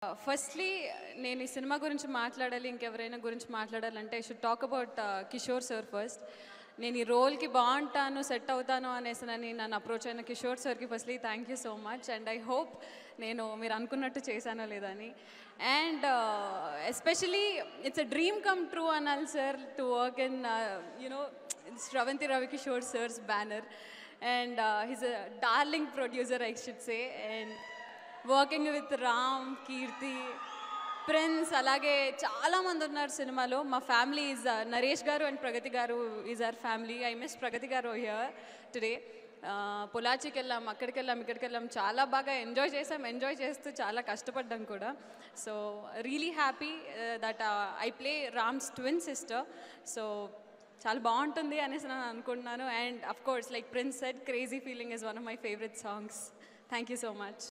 firstly నేను ఈ cinema గురించి మాట్లాడాలి ఇంకెవరైనా గురించి మాట్లాడాలంటే I should talk about Kishore sir first నేను ఈ రోల్కి బాగుంటాను సెట్ అవుతాను అనేసినని నన్ను అప్రోచ్ అయిన కిషోర్ సార్కి firstly thank you so much and I hope నేను మీరు అనుకున్నట్టు చేశానో లేదని and especially it's a dream come true అనాలి sir to work in you know Sravanthi Ravikishore sir's banner and he's a darling producer I should say and working with Ram Keerthi Prince అలాగే చాలా మంది ఉన్నారు సినిమాలో మా ఫ్యామిలీ ఈజ్ నరేష్ గారు and Pragathi garu is our family I miss Pragathi garu here today పొలాచికి వెళ్ళాం అక్కడికి వెళ్ళాం ఇక్కడికి వెళ్ళాం చాలా బాగా ఎంజాయ్ చేసాం ఎంజాయ్ చేస్తూ చాలా కష్టపడ్డాం కూడా so really happy that I play Ram's twin sister so చాలా బాగుంటుంది అనేసి నేను అనుకుంటున్నాను and of course like Prince said crazy feeling is one of my favourite songs thank you so much